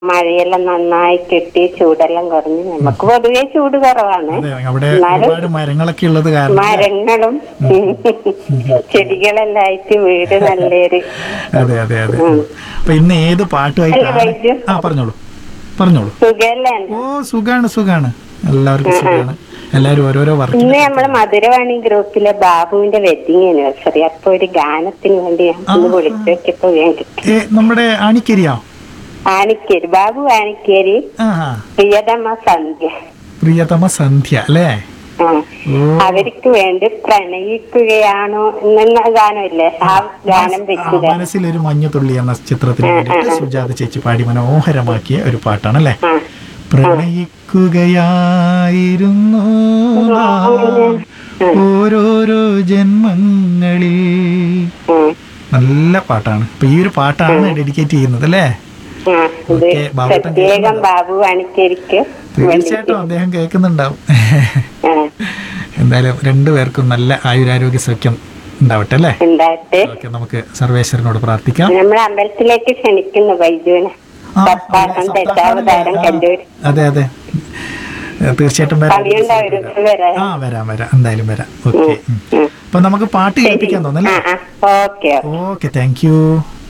മഴയെല്ലാം നന്നായി കിട്ടി ചൂടെല്ലാം കുറഞ്ഞു നമുക്ക് പൊതുവെ ചൂട് കുറവാണ് അതെ അവിടെ എന്നാലും ഒരുപാട് മരങ്ങളൊക്കെ ഉള്ളത് കാരണം മരങ്ങളും ചെടികളെല്ലാം ആയിട്ട് വീട് നല്ലൊരു അതെ അതെ അതെ അപ്പൊ ഇന്ന് ഏത് പാട്ടുമായിട്ടാണ് അല്ല, വൈദ്യു. ആ പറഞ്ഞോളൂ പറഞ്ഞോളൂ സുഖല്ലേ ഓ സുഖാണ് സുഖാണ് എല്ലാവർക്കും സുഖാണ് എല്ലാരും ഓരോരോ വർക്ക് ഇന്ന് നമ്മളെ മധുരവാണി ഗ്രൂപ്പിലെ ബാബുവിന്റെ വെഡിങ് ആനിവേഴ്സറി അപ്പൊ ഒരു ഗാനത്തിന് വേണ്ടി ഞാൻ ഇന്ന് വിളിച്ചു വെച്ചപ്പോ ഞാൻ കിട്ടി ഏ നമ്മുടെ ആണിക്കരിയാ ആണിക്കേരി ബാബു ആണിക്കേരി ആ പ്രിയതമ സന്ധ്യ പ്രിയതമ സന്ധ്യ അല്ലേ ആ ഓ അവർക്ക് വേണ്ടി പ്രണയിക്കുകയാണോ എന്ന ഗാനമില്ലേ ആ ഗാനം ആ, വെച്ചത് മനസ്സിലൊരു മഞ്ഞുതുള്ളി എന്ന ചിത്രത്തിന് വേണ്ടിയിട്ട് സുജാത ചേച്ചി പാടി മനോഹരമാക്കിയ ഒരു പാട്ടാണ് അല്ലേ ആ പ്രണയിക്കുകയായിരുന്നു നാം ഓരോരോ ജന്മങ്ങളിൽ ഉം. നല്ല പാട്ടാണ് ഇപ്പൊ ഈ ഒരു പാട്ടാണ് ഡെഡിക്കേറ്റ് ചെയ്യുന്നത് അല്ലേ ആ, ഇത് ഓക്കേ, ബാബുട്ടൻ പ്രത്യേകം ബാബു ആണിക്കേരിക്ക് തീർച്ചയായിട്ടും അദ്ദേഹം കേൾക്കുന്നുണ്ടാവും ആ, എന്തായാലും രണ്ടുപേർക്കും നല്ല ആയുരാരോഗ്യ സൗഖ്യം ഉണ്ടാവട്ടെ അല്ലേ ഉണ്ടായിട്ട് ഓക്കെ നമുക്ക് സർവേശ്വരനോട് പ്രാർത്ഥിക്കാം നമ്മളെ അമ്പലത്തിലേക്ക് ക്ഷണിക്കുന്നു വൈദ്യുവിനെ ആ, സപ്താഹം സപ്താഹം ദശാവതാരം ആ, കല്ലൂർ അതെ അതെ ഏ, തീർച്ചയായിട്ടും വരാം സമയമുണ്ടാവും വരാൻ ആ വരാം വരാം എന്തായാലും വരാം ഓക്കെ ഉം. അപ്പൊ നമുക്ക് പാട്ട് കേൾപ്പിക്കാൻ തോന്നല്ലേ ആ ആ ഓക്കെ ഓക്കെ താങ്ക് യു